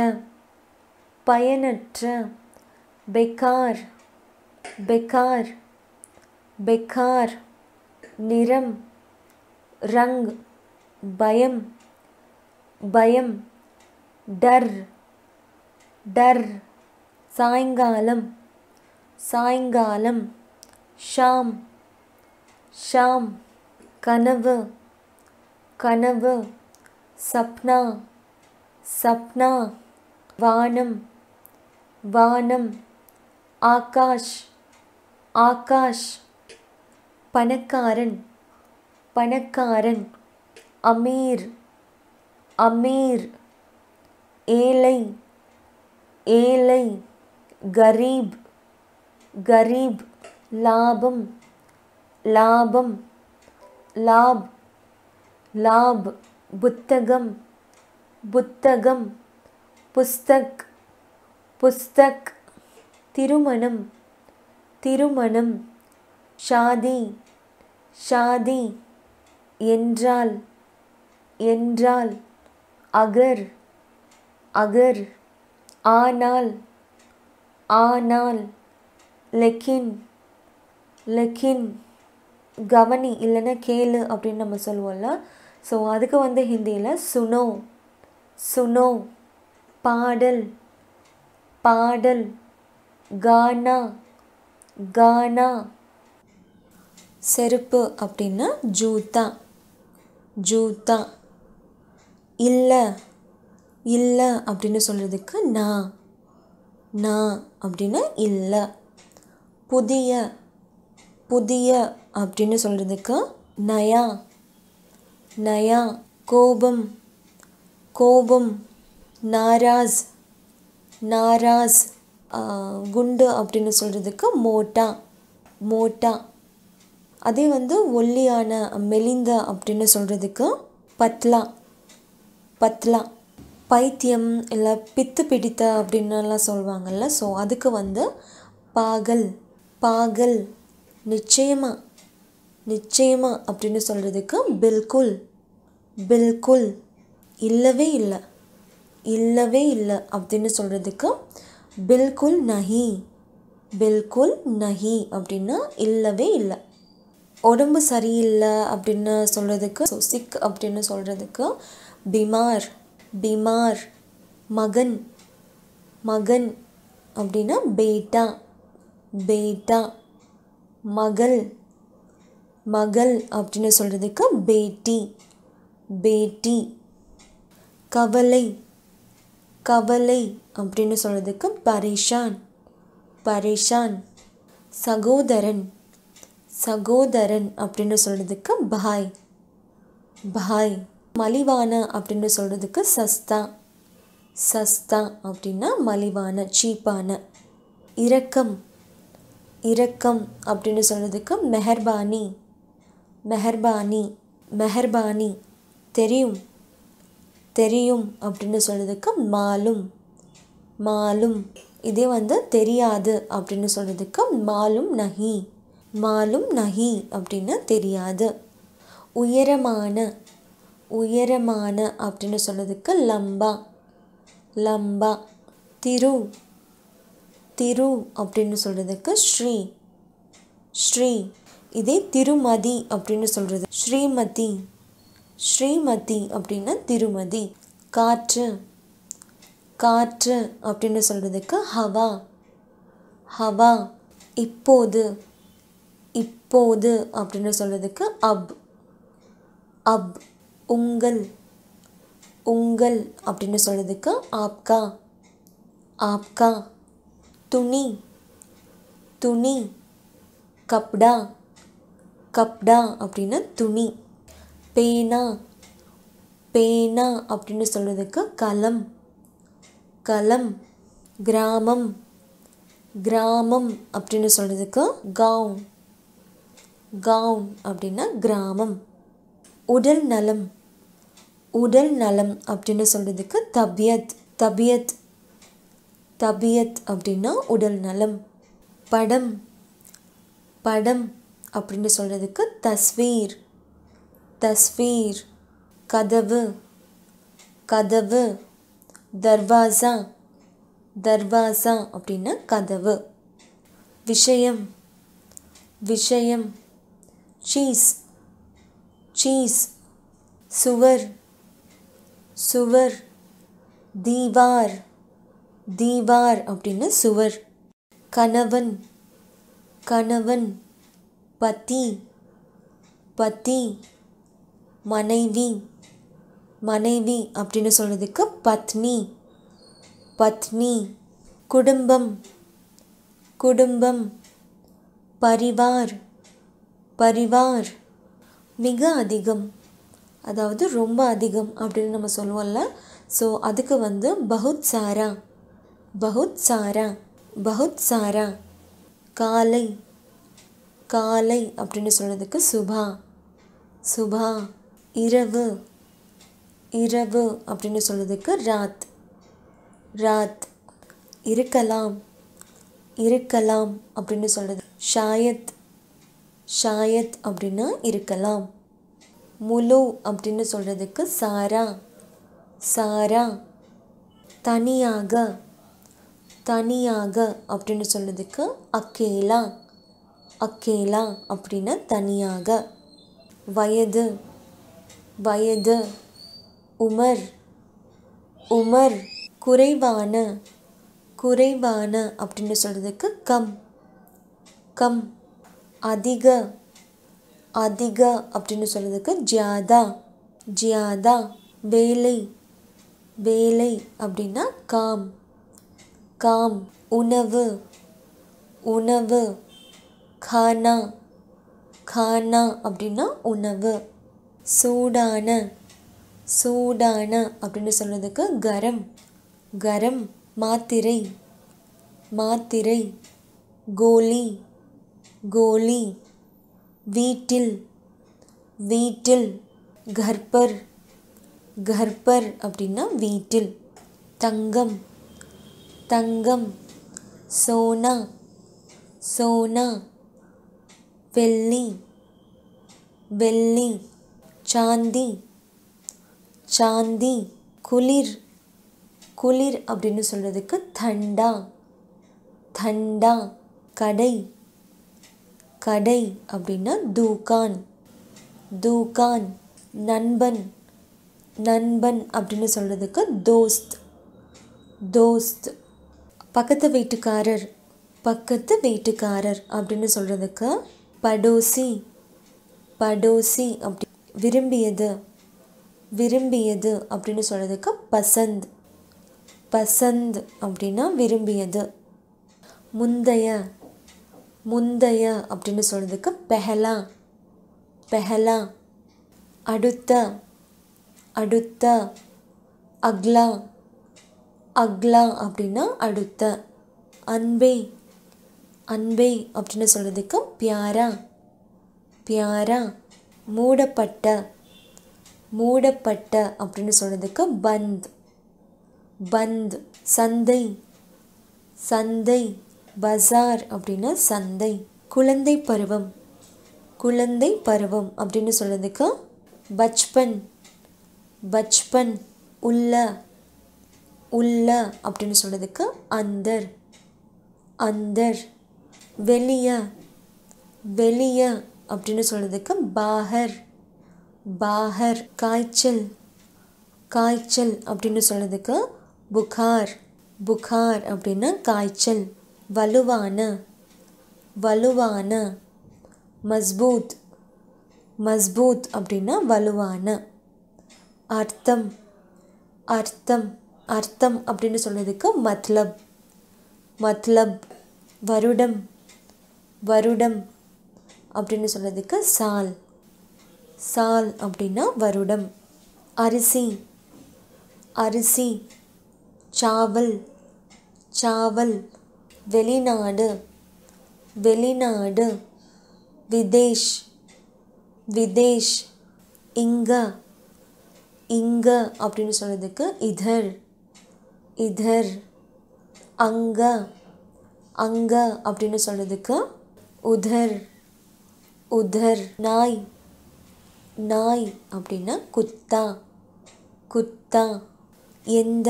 பயனற்ற பெக்கார் பெக்கார் பெக்கார் நிறம் ரங் பயம் பயம் டர் டர் சாயங்காலம் சாயங்காலம் ஷாம் ஷாம் கனவு கனவு சப்னா சப்னா வானம் வானம் ஆகாஷ் ஆகாஷ் பணக்காரன் பணக்காரன் அமீர் அமீர் ஏழை ஏழை கரீப் கரீப் லாபம் லாபம் லாப் லாப் புத்தகம் புத்தகம் புஸ்தக் புஸ்தக் திருமணம் திருமணம் ஷாதி ஷாதி என்றால் என்றால் அகர் அகர் ஆனால் ஆனால் லெக்கின் லெக்கின் கவனி இல்லைன்னா கேளு அப்படின்னு நம்ம சொல்லுவோம்ல ஸோ அதுக்கு வந்து ஹிந்தியில் சுனோ சுனோ பாடல் பாடல் கானா கானா செருப்பு அப்படின்னா ஜூத்தா ஜூத்தா இல்லை இல்லை அப்படின்னு சொல்கிறதுக்கு நான் நான் அப்படின்னா இல்லை புதிய புதிய அப்படின்னு சொல்கிறதுக்கு நயா நயா கோபம் கோபம் நாராஸ் நாராஸ் ஆஹ், குண்டு அப்படின்னு சொல்கிறதுக்கு மோட்டா மோட்டா அதே வந்து ஒல்லியான மெலிந்த அப்படின்னு சொல்கிறதுக்கு பத்லா பத்லா பைத்தியம் இல்லை பித்து பிடித்த அப்படின்னுலாம் சொல்லுவாங்கல்ல ஸோ அதுக்கு வந்து பாகல் பாகல் நிச்சயமா நிச்சயமா அப்படின்னு சொல்கிறதுக்கு பில்குல் பில்குல் இல்லவே இல்லை இல்லவே இல்லை அப்படின்னு சொல்கிறதுக்கு பில்குல் நஹி பில்குல் நஹி அப்படின்னா இல்லவே இல்லை உடம்பு சரியில்லை அப்படின்னு சொல்கிறதுக்கு ஸோ சிக் அப்படின்னு சொல்கிறதுக்கு பிமார் பிமார் மகன் மகன் அப்படின்னா பேட்டா பேட்டா மகள் மகள் அப்படின்னு சொல்கிறதுக்கு பேட்டி பேட்டி கவலை கவலை அப்படின்னு சொல்கிறதுக்கு பரேஷான் பரேஷான் சகோதரன் சகோதரன் அப்படின்னு சொல்கிறதுக்கு பாய் பாய் மலிவான அப்படின்னு சொல்கிறதுக்கு சஸ்தா சஸ்தா அப்படின்னா மலிவான சீப்பான இரக்கம் இரக்கம் அப்படின்னு சொல்கிறதுக்கு மெஹர்பானி மெஹர்பானி மெஹர்பானி தெரியும் தெரியும் அப்படின்னு சொல்கிறதுக்கு மாலும் மாலும் இதே வந்து தெரியாது அப்படின்னு சொல்கிறதுக்கு மாலும் நஹி மாலும் நஹி அப்படின்னு தெரியாது உயரமான உயரமான அப்படின்னு சொல்கிறதுக்கு லம்பா லம்பா திரு திரு அப்படின்னு சொல்கிறதுக்கு ஸ்ரீ ஸ்ரீ இதே திருமதி அப்படின்னு சொல்கிறது ஸ்ரீமதி ஸ்ரீமதி அப்படின்னா திருமதி காற்று காற்று அப்படின்னு சொல்கிறதுக்கு ஹவா ஹவா இப்போது இப்போது அப்படின்னு சொல்கிறதுக்கு அப் அப் உங்கள் உங்கள் அப்படின்னு சொல்கிறதுக்கு ஆப்கா ஆப்கா துணி துணி கப்டா கப்டா அப்படின்னா துணி பேனா பேனா அப்படின்னு சொல்கிறதுக்கு கலம் கலம் கிராமம் கிராமம் அப்படின்னு சொல்கிறதுக்கு கவுன் கவுன் அப்படின்னா கிராமம் உடல் நலம் உடல் நலம் அப்படின்னு சொல்கிறதுக்கு தபியத் தபியத் தபியத் அப்படின்னா உடல் நலம் படம் படம் அப்படின்னு சொல்கிறதுக்கு தஸ்வீர் தஸ்வீர் கதவு கதவு தர்வாசா தர்வாசா அப்படின்னா கதவு விஷயம் விஷயம் சீஸ் சீஸ் சுவர் சுவர் தீவார் தீவார் அப்படின்னு சுவர் கணவன் கணவன் பதி பதி மனைவி மனைவி அப்படின்னு சொல்கிறதுக்கு பத்னி பத்னி குடும்பம் குடும்பம் பரிவார் பரிவார் மிக அதிகம் அதாவது ரொம்ப அதிகம் அப்படின்னு நம்ம சொல்லுவோம்ல ஸோ அதுக்கு வந்து பகுத் சாரா பகுத் சாரா பகுத் சாரா காலை காலை அப்படின்னு சொல்கிறதுக்கு சுபா சுபா இரவு இரவு அப்படின்னு சொல்கிறதுக்கு ராத் ராத் இருக்கலாம் இருக்கலாம் அப்படின்னு சொல்கிறது ஷாயத் ஷாயத் அப்படின்னா இருக்கலாம் முழு அப்படின்னு சொல்கிறதுக்கு சாரா சாரா தனியாக தனியாக அப்படின்னு சொல்கிறதுக்கு அக்கேலா அக்கேலா அப்படின்னா தனியாக வயது வயது உமர் உமர் குறைவான குறைவான அப்படின்னு சொல்கிறதுக்கு கம் கம் அதிக அதிக அப்படின்னு சொல்கிறதுக்கு ஜியாதா ஜியாதா வேலை வேலை அப்படின்னா காம் காம் உணவு உணவு கானா கானா அப்படின்னா உணவு சூடான சூடான அப்படின்னு சொல்கிறதுக்கு கரம் கரம் மாத்திரை மாத்திரை கோலி கோலி வீட்டில் வீட்டில் கர்ப்பர் கர்ப்பர் அப்படின்னா வீட்டில் தங்கம் தங்கம் சோனா சோனா வெள்ளி வெள்ளி சாந்தி சாந்தி குளிர் குளிர் அப்படின்னு சொல்கிறதுக்கு தண்டா தண்டா கடை கடை அப்படின்னா தூக்கான் தூக்கான் நண்பன் நண்பன் அப்படின்னு சொல்கிறதுக்கு தோஸ்த் தோஸ்த் பக்கத்து வீட்டுக்காரர் பக்கத்து வீட்டுக்காரர் அப்படின்னு சொல்கிறதுக்கு படோசி படோசி அப்படி விரும்பியது விரும்பியது அப்படின்னு சொல்கிறதுக்கு பசந்த் பசந்த் அப்படின்னா விரும்பியது முந்தைய முந்தைய அப்படின்னு சொல்கிறதுக்கு பெஹலா பெஹலா அடுத்த அடுத்த அக்லா அக்லா அப்படின்னா அடுத்த அன்பே அன்பே அப்படின்னு சொல்கிறதுக்கு பியாரா பியாரா மூடப்பட்ட மூடப்பட்ட அப்படின்னு சொல்கிறதுக்கு பந்த் பந்த் சந்தை சந்தை பஜார் அப்படின்னா சந்தை குழந்தை பருவம் குழந்தை பருவம் அப்படின்னு சொல்கிறதுக்கு பச்பன் பச்பன் உள்ள உள்ள அப்படின்னு சொல்கிறதுக்கு அந்தர் அந்தர் வெளிய வெளிய அப்படின்னு சொல்கிறதுக்கு பாஹர் பாஹர் காய்ச்சல் காய்ச்சல் அப்படின்னு சொல்கிறதுக்கு புகார் புகார் அப்படின்னா காய்ச்சல் வலுவான வலுவான மஸ்பூத் மஸ்பூத் அப்படின்னா வலுவான அர்த்தம் அர்த்தம் அர்த்தம் அப்படின்னு சொல்கிறதுக்கு மத்லப் மத்லப் வருடம் வருடம் அப்படின்னு சொல்கிறதுக்கு சால் சால் அப்படின்னா வருடம் அரிசி அரிசி சாவல் சாவல் வெளிநாடு வெளிநாடு விதேஷ் விதேஷ் இங்க இங்க அப்படின்னு சொல்கிறதுக்கு இதர் இதர் அங்க அங்க அப்படின்னு சொல்கிறதுக்கு உதர் உதர் நாய் நாய் அப்படின்னா குத்தா குத்தா எந்த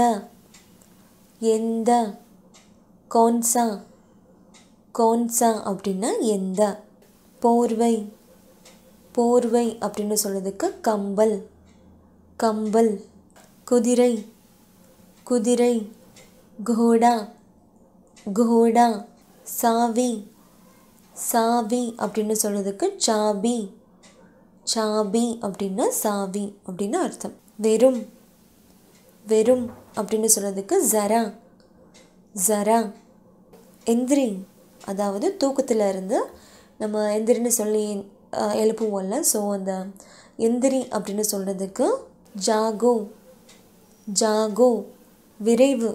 எந்த கோன்சா கோன்சா அப்படின்னா எந்த போர்வை போர்வை அப்படின்னு சொல்கிறதுக்கு கம்பல் கம்பல் குதிரை குதிரை கோடா கோடா சாவி சாவி அப்படின்னு சொல்கிறதுக்கு சாபி சாபி அப்படின்னா சாவி அப்படின்னு அர்த்தம் வெறும் வெறும் அப்படின்னு சொல்கிறதுக்கு ஜரா ஜரா எந்திரி அதாவது தூக்கத்தில் இருந்து நம்ம எந்திரின்னு சொல்லி அஹ், எழுப்புவோம்ல ஸோ அந்த எந்திரி அப்படின்னு சொல்கிறதுக்கு ஜாகோ ஜாகோ விரைவு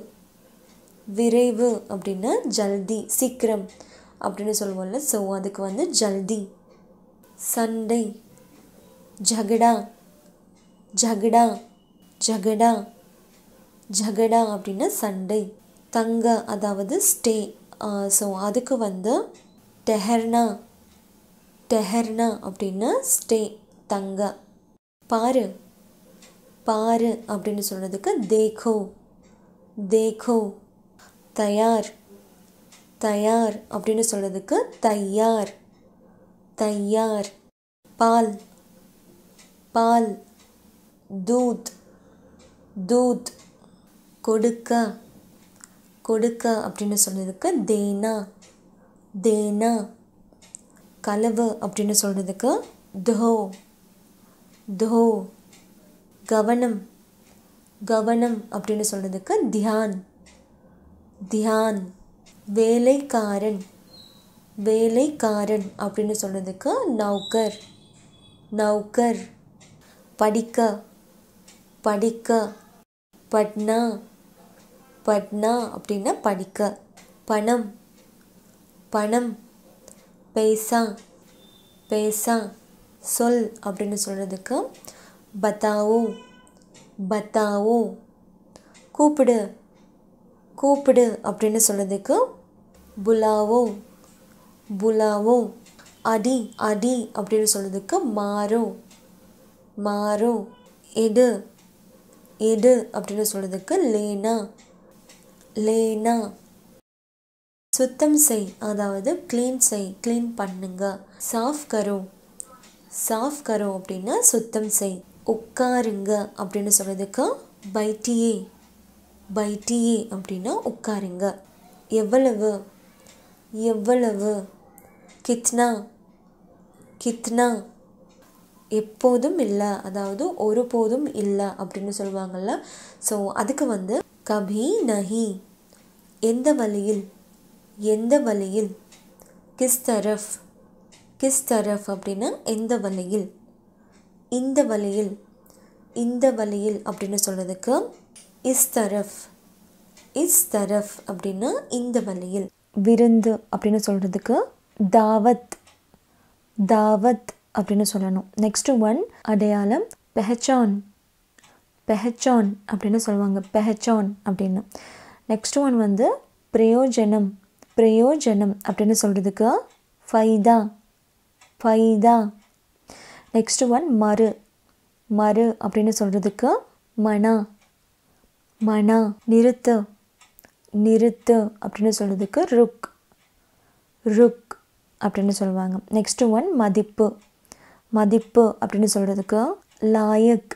விரைவு அப்படின்னா ஜல்தி சீக்கிரம் அப்படின்னு சொல்லுவோம்ல ஸோ அதுக்கு வந்து ஜல்தி சண்டை ஜகடா ஜகடா ஜகடா ஜகடா அப்படின்னா சண்டை தங்க அதாவது ஸ்டே ஸோ அதுக்கு வந்து டெஹர்னா டெஹர்னா அப்படின்னா ஸ்டே தங்க பாரு பாரு அப்படின்னு சொல்கிறதுக்கு தேக்கோ தேக்கோ தயார் தயார் அப்படின்னு சொல்கிறதுக்கு தையார் தையார் பால் பால் தூத் தூத் கொடுக்க கொடுக்க அப்படின்னு சொன்னதுக்கு தேனா தேனா களவு அப்படின்னு சொல்கிறதுக்கு தோ தோ கவனம் கவனம் அப்படின்னு சொல்கிறதுக்கு தியான் தியான் வேலைக்காரன் வேலைக்காரன் அப்படின்னு சொல்கிறதுக்கு நௌக்கர் நௌக்கர் படிக்க படிக்க பட்னா பட்னா அப்படின்னா படிக்க பணம் பணம் பைசா பைசா சொல் அப்படின்னு சொல்கிறதுக்கு பத்தாவோ பத்தாவோ கூப்பிடு கூப்பிடு அப்படின்னு சொல்கிறதுக்கு புலாவோ புலாவோ அடி அடி அப்படின்னு சொல்கிறதுக்கு மாறோ மாறோ எடு எடு அப்படின்னு சொல்கிறதுக்கு லேனா லேனா சுத்தம் செய் அதாவது க்ளீன் செய் க்ளீன் பண்ணுங்க சாஃப் கரோ சாஃப் கரோ அப்படின்னா சுத்தம் செய் உட்காருங்க அப்படின்னு சொல்கிறதுக்கு பைட்டியே பைட்டியே அப்படின்னா உட்காருங்க எவ்வளவு எவ்வளவு கித்னா கித்னா எப்போதும் இல்லை அதாவது ஒருபோதும் இல்லை அப்படின்னு சொல்லுவாங்கள்ல ஸோ அதுக்கு வந்து கபி நஹி எந்த வழியில் எந்த வழியில் கிஸ் தரஃப் கிஸ் தரஃப் அப்படின்னா எந்த வழியில் இந்த வழியில் இந்த வழியில் அப்படின்னு சொல்கிறதுக்கு இஸ் தரஃப் இஸ் தரஃப் அப்படின்னா இந்த வழியில் விருந்து அப்படின்னு சொல்கிறதுக்கு தாவத் தாவத் அப்படின்னு சொல்லணும் நெக்ஸ்ட் ஒன் அடையாளம் பெஹச்சான் பெஹச்சான் அப்படின்னு சொல்லுவாங்க பெஹச்சான் அப்படின்னு நெக்ஸ்ட் ஒன் வந்து பிரயோஜனம் பிரயோஜனம் அப்படின்னு சொல்கிறதுக்கு ஃபைதா ஃபைதா நெக்ஸ்ட் ஒன் மறு மறு அப்படின்னு சொல்கிறதுக்கு மனா மனா நிறுத்து நிறுத்து அப்படின்னு சொல்கிறதுக்கு ருக் ருக் அப்படின்னு சொல்லுவாங்க நெக்ஸ்ட் ஒன் மதிப்பு மதிப்பு அப்படின்னு சொல்கிறதுக்கு லாயக்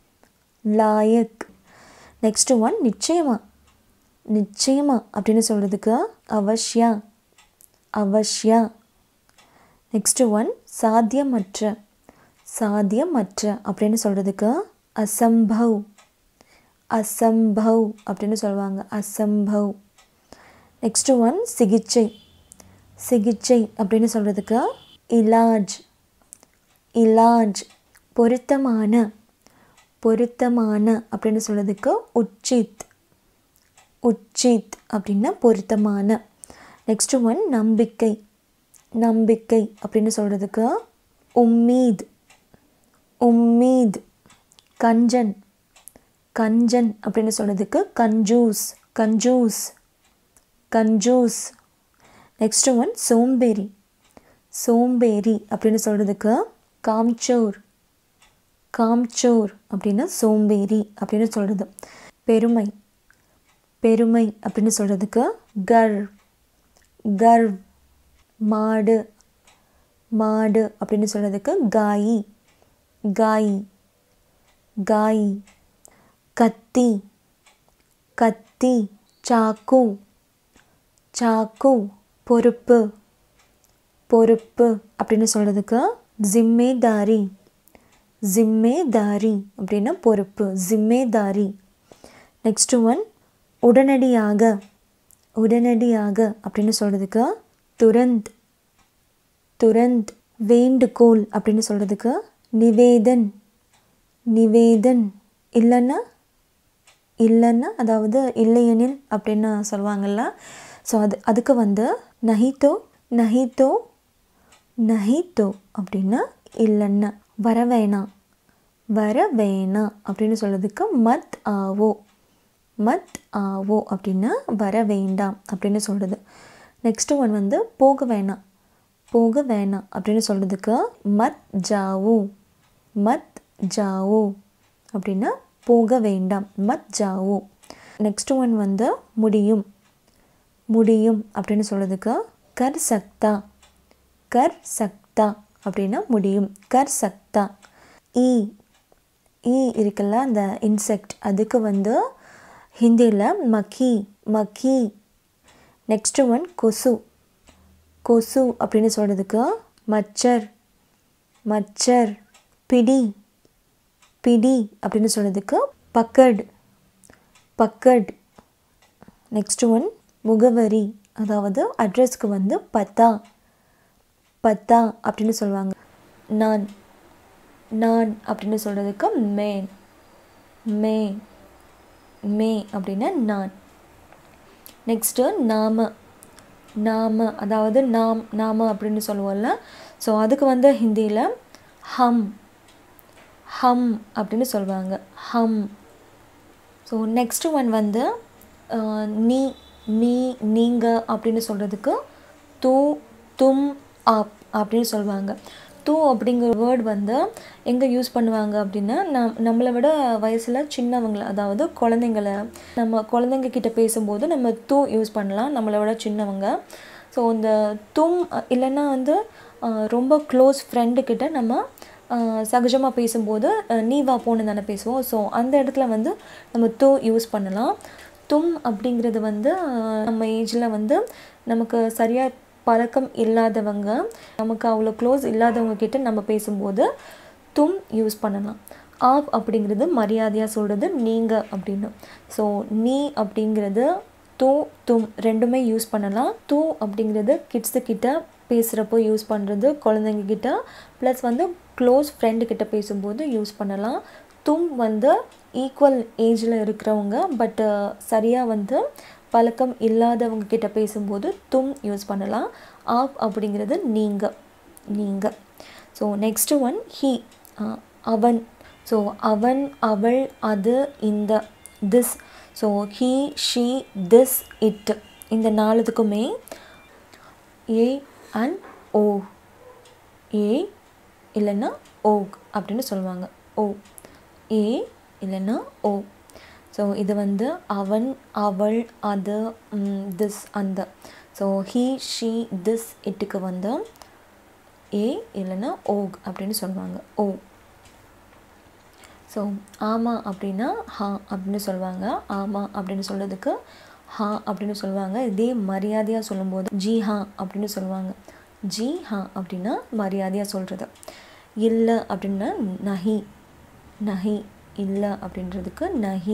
லாயக் நெக்ஸ்ட் ஒன் நிச்சயமா நிச்சயமா அப்படின்னு சொல்கிறதுக்கு அவஷ்யா அவஷ்யா நெக்ஸ்ட் ஒன் சாத்தியமற்ற சாத்தியமற்ற அப்படின்னு சொல்கிறதுக்கு அசம்பவ் அசம்பவ் அப்படின்னு சொல்லுவாங்க அசம்பவ் நெக்ஸ்ட் ஒன் சிகிச்சை சிகிச்சை அப்படின்னு சொல்கிறதுக்கு இலாஜ் இலாஜ் பொருத்தமான பொருத்தமான அப்படின்னு சொல்கிறதுக்கு உச்சித் உச்சித் அப்படின்னா பொருத்தமான நெக்ஸ்ட் ஒன் நம்பிக்கை நம்பிக்கை அப்படின்னு சொல்கிறதுக்கு உம்மீத் உம்மீத் கஞ்சன் கஞ்சன் அப்படின்னு சொல்கிறதுக்கு கஞ்சூஸ் கஞ்சூஸ் கஞ்சூஸ் நெக்ஸ்ட் ஒன் சோம்பேறி சோம்பேறி அப்படின்னு சொல்கிறதுக்கு காம்ச்சோர் காம்ச்சோர் அப்படின்னா சோம்பேறி அப்படின்னு சொல்கிறது பெருமை பெருமை அப்படின்னு சொல்கிறதுக்கு கர் கர்வ் மாடு மாடு அப்படின்னு சொல்கிறதுக்கு காயி காய் காய் கத்தி கத்தி சாக்கு சாக்கு பொறுப்பு பொறுப்பு அப்படின்னு சொல்கிறதுக்கு ஜிம்மேதாரி ஜிம்மேதாரி அப்படின்னா பொறுப்பு ஜிம்மேதாரி நெக்ஸ்ட் ஒன் உடனடியாக உடனடியாக அப்படின்னு சொல்கிறதுக்கு துரந்த் துரந்த் வேண்டுகோள் அப்படின்னு சொல்கிறதுக்கு நிவேதன் நிவேதன் இல்லைன்னா இல்லைன்னா அதாவது இல்லையெனில் அப்படின்னு சொல்லுவாங்கள்ல ஸோ அது அதுக்கு வந்து நஹித்தோ நஹித்தோ நஹித்தோ அப்படின்னா இல்லைன்னா வர வேணாம் வர வேணாம் அப்படின்னு சொல்கிறதுக்கு மத் ஆவோ மத் ஆவோ அப்படின்னா வர வேண்டாம் அப்படின்னு சொல்கிறது நெக்ஸ்ட் ஒன் வந்து போக வேணாம் போக வேணாம் அப்படின்னு சொல்கிறதுக்கு மத் ஜாவோ மத் ஜாவோ அப்படின்னா போக வேண்டாம் மத் ஜாவோ நெக்ஸ்ட் ஒன் வந்து முடியும் முடியும் அப்படின்னு சொல்கிறதுக்கு கர் சக்தா கர் சக்தா அப்படின்னா முடியும் கர் சக்தா ஈ ஈ இருக்குல்ல அந்த இன்செக்ட் அதுக்கு வந்து ஹிந்தியில் மக்கி மக்கி நெக்ஸ்ட் ஒன் கொசு கொசு அப்படின்னு சொல்கிறதுக்கு மச்சர் மச்சர் பிடி பிடி அப்படின்னு சொல்கிறதுக்கு பக்கட் பக்கட் நெக்ஸ்ட் ஒன் முகவரி அதாவது அட்ரஸ்க்கு வந்து பத்தா பத்தா அப்படின்னு சொல்லுவாங்க நான் நான் அப்படின்னு சொல்கிறதுக்கு மேன் மே மே அப்படின்னா நான் நெக்ஸ்ட்டு நாம நாம அதாவது நாம் நாம அப்படின்னு சொல்லுவோம்ல ஸோ அதுக்கு வந்து ஹிந்தியில் ஹம் ஹம் அப்படின்னு சொல்லுவாங்க ஹம் ஸோ நெக்ஸ்ட் ஒன் வந்து அஹ், நீ நீ நீங்கள் அப்படின்னு சொல்கிறதுக்கு தூ தும் ஆப் அப்படின்னு சொல்லுவாங்க தூ அப்படிங்கிற வேர்ட் வந்து எங்கே யூஸ் பண்ணுவாங்க அப்படின்னா நம் நம்மளை விட வயசில் சின்னவங்கள அதாவது குழந்தைங்கள நம்ம குழந்தைங்க கிட்ட பேசும்போது நம்ம தூ யூஸ் பண்ணலாம் நம்மளை விட சின்னவங்க ஸோ இந்த தும் அஹ், இல்லைன்னா வந்து அஹ், ரொம்ப க்ளோஸ் ஃப்ரெண்டு கிட்ட நம்ம சகஜமாக பேசும்போது அஹ், நீ வா போன்னு தானே பேசுவோம் ஸோ அந்த இடத்துல வந்து நம்ம தூ யூஸ் பண்ணலாம் தும் அப்படிங்கிறது வந்து அஹ், நம்ம ஏஜில் வந்து நமக்கு சரியாக பழக்கம் இல்லாதவங்க நமக்கு அவ்வளோ க்ளோஸ் இல்லாதவங்க கிட்ட நம்ம பேசும்போது தும் யூஸ் பண்ணலாம் ஆப் அப்படிங்கிறது மரியாதையாக சொல்கிறது நீங்கள் அப்படின்னு ஸோ நீ அப்படிங்கிறது தூ தும் ரெண்டுமே யூஸ் பண்ணலாம் தூ அப்படிங்கிறது கிட்ஸு கிட்ட பேசுகிறப்போ யூஸ் பண்ணுறது குழந்தைங்க கிட்ட ப்ளஸ் வந்து க்ளோஸ் ஃப்ரெண்டு கிட்ட பேசும்போது யூஸ் பண்ணலாம் தும் வந்து ஈக்குவல் ஏஜில் இருக்கிறவங்க பட்டு சரியாக வந்து பழக்கம் இல்லாதவங்க கிட்ட பேசும்போது தும் யூஸ் பண்ணலாம் ஆப் அப்படிங்கிறது நீங்கள் நீங்கள் ஸோ நெக்ஸ்ட் ஒன் ஹீ அவன் ஸோ அவன் அவள் அது இந்த this so he she this it இந்த நாலுத்துக்குமே ஏ அண்ட் ஓ ஏ இல்லைன்னா ஓக் அப்படின்னு சொல்லுவாங்க ஓ ஏ இல்லைன்னா ஓ ஸோ இது வந்து அவன் அவள் அது திஸ் அந்த ஸோ ஹீ ஷீ திஸ் இட்டுக்கு வந்து ஏ இல்லைன்னா ஓக் அப்படின்னு சொல்லுவாங்க ஓ ஸோ ஆமாம் அப்படின்னா ஹா அப்படின்னு சொல்லுவாங்க ஆமாம் அப்படின்னு சொல்கிறதுக்கு ஹா அப்படின்னு சொல்லுவாங்க இதே மரியாதையாக சொல்லும்போது ஜி ஹா அப்படின்னு சொல்லுவாங்க ஜி ஹா அப்படின்னா மரியாதையாக சொல்கிறது இல்லை அப்படின்னா நஹி நஹி இல்லை அப்படின்றதுக்கு நஹி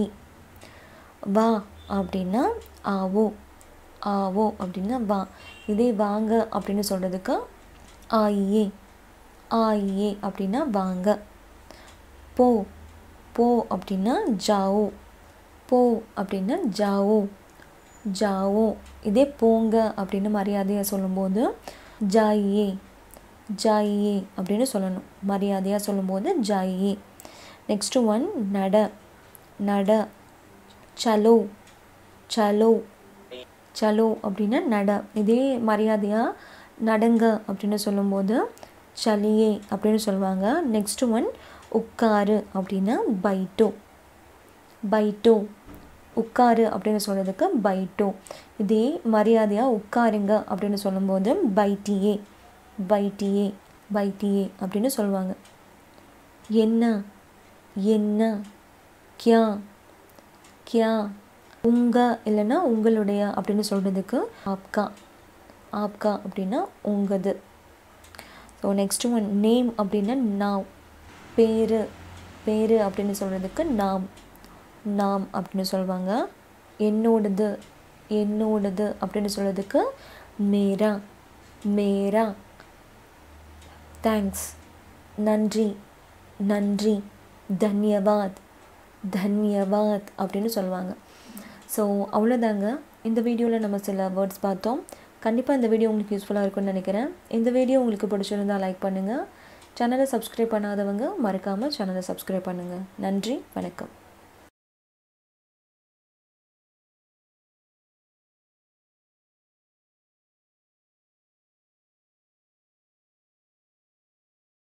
வா அப்படின்னா ஆவோ ஆவோ அப்படின்னா வா இதே வாங்க அப்படின்னு சொல்கிறதுக்கு ஆயே ஆயே அப்படின்னா வாங்க போ போ அப்படின்னா ஜாவோ போ அப்படின்னா ஜாவோ ஜாவோ இதே போங்க அப்படின்னு மரியாதையாக சொல்லும்போது ஜாயே ஜாயே அப்படின்னு சொல்லணும் மரியாதையாக சொல்லும்போது ஜாயே நெக்ஸ்ட்டு ஒன் நட நட சலோ சலோ சலோ அப்படின்னா நட இதே மரியாதையாக நடங்க அப்படின்னு சொல்லும்போது சலியே அப்படின்னு சொல்லுவாங்க நெக்ஸ்ட்டு ஒன் உட்காரு அப்படின்னா பைட்டோ பைட்டோ உட்காரு அப்படின்னு சொல்கிறதுக்கு பைட்டோ இதே மரியாதையாக உட்காருங்க அப்படின்னு சொல்லும்போது பைட்டியே பைட்டியே பைட்டியே அப்படின்னு சொல்லுவாங்க என்ன என்ன கியா கியா உங்க இல்லைன்னா உங்களுடைய அப்படின்னு சொல்கிறதுக்கு ஆப்கா ஆப்கா அப்படின்னா உங்கது ஸோ நெக்ஸ்ட் ஒன் நேம் அப்படின்னா நாம் பேர் பேர் அப்படின்னு சொல்கிறதுக்கு நாம் நாம் அப்படின்னு சொல்லுவாங்க என்னோடது என்னோடது அப்படின்னு சொல்கிறதுக்கு மேரா மேரா தேங்க்ஸ் நன்றி நன்றி தன்யவாத் தன்யவாத் அப்படின்னு சொல்லுவாங்க ஸோ அவ்வளோதாங்க இந்த வீடியோவில் நம்ம சில வேர்ட்ஸ் பார்த்தோம் கண்டிப்பாக இந்த வீடியோ உங்களுக்கு யூஸ்ஃபுல்லாக இருக்கும்னு நினைக்கிறேன் இந்த வீடியோ உங்களுக்கு பிடிச்சிருந்தால் லைக் பண்ணுங்கள் சேனலை சப்ஸ்கிரைப் பண்ணாதவங்க மறக்காமல் சேனலை சப்ஸ்கிரைப் பண்ணுங்கள் நன்றி வணக்கம்